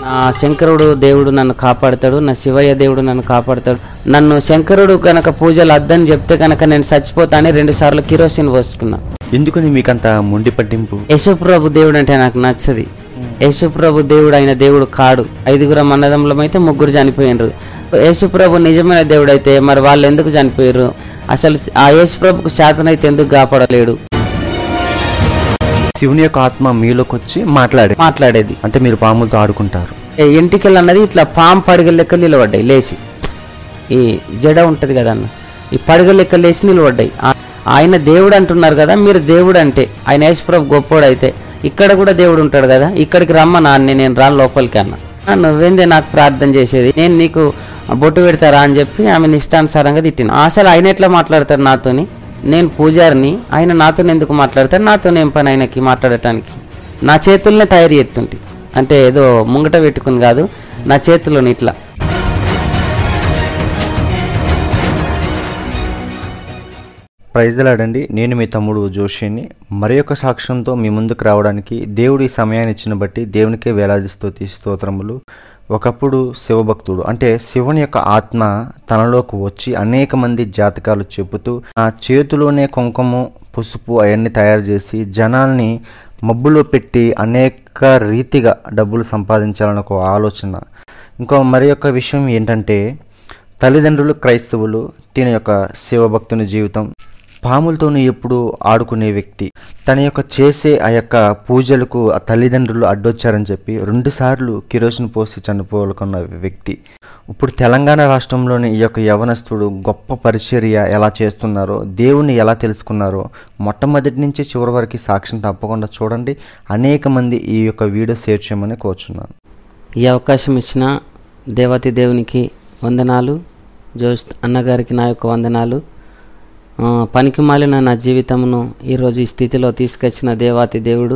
ఆ శంకరుడు దేవుడు నన్ను కాపాడతాడు నా శివయ్య దేవుడు నన్ను కాపాడతాడు నన్ను శంకరుడు కనుక పూజలు అద్దని చెప్తే కనుక నేను చచ్చిపోతానని రెండు సార్లు కిరోసిన్ పోసుకున్నా ఎందుకని మీకంత మొండి పట్టింపు యశుప్రభు దేవుడు అంటే నాకు నచ్చది యేసుప్రభు దేవుడు అయిన దేవుడు కాడు ఐదుగురం అన్నదమ్ములం అయితే ముగ్గురు చనిపోయినరు యేసుప్రభు నిజమైన దేవుడు అయితే మరి వాళ్ళు ఎందుకు చనిపోయారు అసలు ఆ యేసుప్రభుకు శాతం అయితే ఎందుకు కాపాడలేడు శివుని యొక్క ఆత్మ మీలోకి వచ్చి మాట్లాడే మాట్లాడేది అంటే మీరు పాములతో ఆడుకుంటారు ఏ ఎంటికలు అన్నది ఇట్లా పాము పడగల లెక్క నిలబడ్డాయి లేచి ఈ జడ ఉంటది కదా అన్న ఈ పడగల లెక్క లేచి నిలబడ్డాయి ఆ- ఆయన దేవుడు అంటున్నారు కదా మీరు దేవుడు అంటే ఆయన యేసుప్రభు గొప్పోడు అయితే ఇక్కడ కూడా దేవుడు ఉంటాడు కదా ఇక్కడికి రమ్మ నాన్న నేను రాను లోపలికి అన్న "ఆ, నువ్వేందే నాకు ప్రార్థన చేసేది నేను నీకు బొట్టు పెడతారా అని చెప్పి ఆమె ఇష్టానుసారంగా తిట్టిన అసలు ఆయన ఎట్లా మాట్లాడతారు నాతోని నేను పూజారిని ఆయన నాతో ఎందుకు మాట్లాడతారు నాతో ఏం పని ఆయనకి మాట్లాడటానికి నా చేతుల్నే తయారు చేస్తుంటే అంటే ఏదో ముంగట పెట్టుకుని కాదు నా చేతిలోని ఇట్లా ప్రైజ్లాడండి నేను మీ తమ్ముడు జోషిని మరి యొక్క సాక్ష్యంతో మీ ముందుకు రావడానికి దేవుడు ఈ సమయాన్ని ఇచ్చిన బట్టి దేవునికే వేలాది స్తుతి స్తోత్రములు ఒకప్పుడు శివభక్తుడు అంటే శివుని యొక్క ఆత్మ తనలోకి వచ్చి అనేక మంది జాతకాలు చెబుతూ ఆ చేతిలోనే కుంకుమ పసుపు అవన్నీ తయారు చేసి జనాల్ని మబ్బులో పెట్టి అనేక రీతిగా డబ్బులు సంపాదించాలని ఒక ఆలోచన ఇంకో మరి యొక్క విషయం ఏంటంటే తల్లిదండ్రులు క్రైస్తవులు తిన యొక్క శివభక్తుని జీవితం పాములతోనూ ఎప్పుడు ఆడుకునే వ్యక్తి తన యొక్క చేసే ఆ యొక్క పూజలకు ఆ తల్లిదండ్రులు అడ్డొచ్చారని చెప్పి రెండుసార్లు కిరోసిన్ పోసి చనిపోవాలనుకున్న వ్యక్తి ఇప్పుడు తెలంగాణ రాష్ట్రంలోని ఈ యొక్క యవనస్తుడు గొప్ప పరిచర్య ఎలా చేస్తున్నారో దేవుణ్ణి ఎలా తెలుసుకున్నారో మొట్టమొదటి నుంచి చివరి వరకు సాక్ష్యం తప్పకుండా చూడండి అనేక మంది ఈ యొక్క వీడియో షేర్ చేయమని కోరుచున్నాను ఈ అవకాశం ఇచ్చిన దేవతి దేవునికి వందనాలు జోష్ అన్నగారికి నా యొక్క వందనాలు ఆ, పనికి మాలిన నా జీవితమును ఈరోజు ఈ స్థితిలో తీసుకొచ్చిన దేవాతి దేవుడు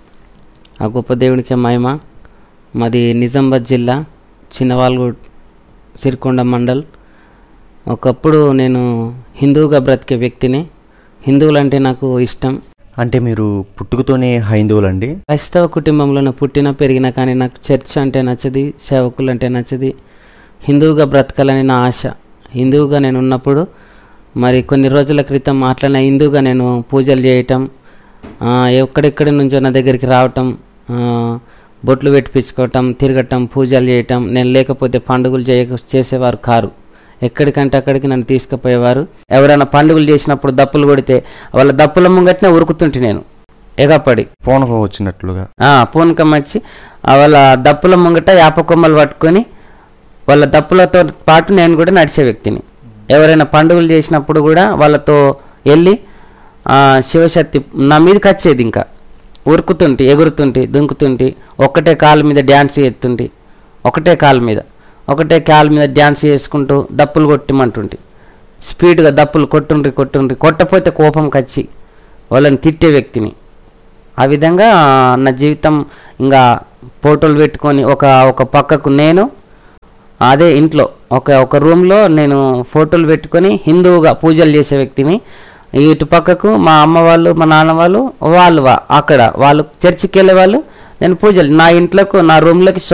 ఆ గొప్ప దేవునికి మహిమ మాది నిజామాబాద్ జిల్లా చిన్నవాల్గూడ్ సిరికొండ మండల్ ఒకప్పుడు నేను హిందువుగా బ్రతికే వ్యక్తిని హిందువులంటే నాకు ఇష్టం అంటే మీరు పుట్టుకతోనే హైందువులండి క్రైస్తవ కుటుంబంలో పుట్టిన పెరిగిన కానీ నాకు చర్చ్ అంటే నచ్చది సేవకులు అంటే నచ్చది హిందువుగా బ్రతకాలని నా ఆశ హిందువుగా నేను ఉన్నప్పుడు మరి కొన్ని రోజుల క్రితం అట్లనే హిందువుగా నేను పూజలు చేయటం ఆ, ఎక్కడెక్కడి నుంచో నా దగ్గరికి రావటం ఆ, బొట్లు పెట్టించుకోవటం తిరగటం పూజలు చేయటం నేను లేకపోతే పండుగలు చేయ చేసేవారు కారు ఎక్కడికంటే అక్కడికి నన్ను తీసుకుపోయేవారు ఎవరైనా పండుగలు చేసినప్పుడు దప్పులు కొడితే వాళ్ళ దప్పుల ముంగట్నే ఉరుకుతుంటే నేను ఎగపడి పూనకం వచ్చినట్లుగా ఆ, పూనకం వచ్చి ఆ వాళ్ళ దప్పుల ముంగట యాప కొమ్మలు పట్టుకొని వాళ్ళ దప్పులతో పాటు నేను కూడా నడిచే వ్యక్తిని ఎవరైనా పండుగలు చేసినప్పుడు కూడా వాళ్ళతో వెళ్ళి ఆ, శివశక్తి నా మీదకి వచ్చేది ఇంకా ఉరుకుతుంటి ఎగురుతుంటి దుంకుతుంటి ఒక్కటే కాలు మీద డ్యాన్స్ చేస్తుంటి ఒకటే కాలు మీద ఒకటే కాలు మీద డ్యాన్స్ చేసుకుంటూ దప్పులు కొట్టమంటుంటి స్పీడ్గా దప్పులు కొట్టుండ్రి కొట్టుండ్రి కొట్టపోతే కోపం కచ్చి వాళ్ళని తిట్టే వ్యక్తిని ఆ విధంగా నా జీవితం ఇంకా ఫోటోలు పెట్టుకొని ఒక ఒక పక్కకు నేను అదే ఇంట్లో ఒక ఒక రూమ్లో నేను ఫోటోలు పెట్టుకొని హిందువుగా పూజలు చేసే వ్యక్తిని ఇటు పక్కకు మా అమ్మ వాళ్ళు మా నాన్న వాళ్ళు వాళ్ళు వా- అక్కడ వాళ్ళు చర్చికి వెళ్ళే వాళ్ళు నేను పూజలు నా ఇంట్లోకి నా రూమ్లోకి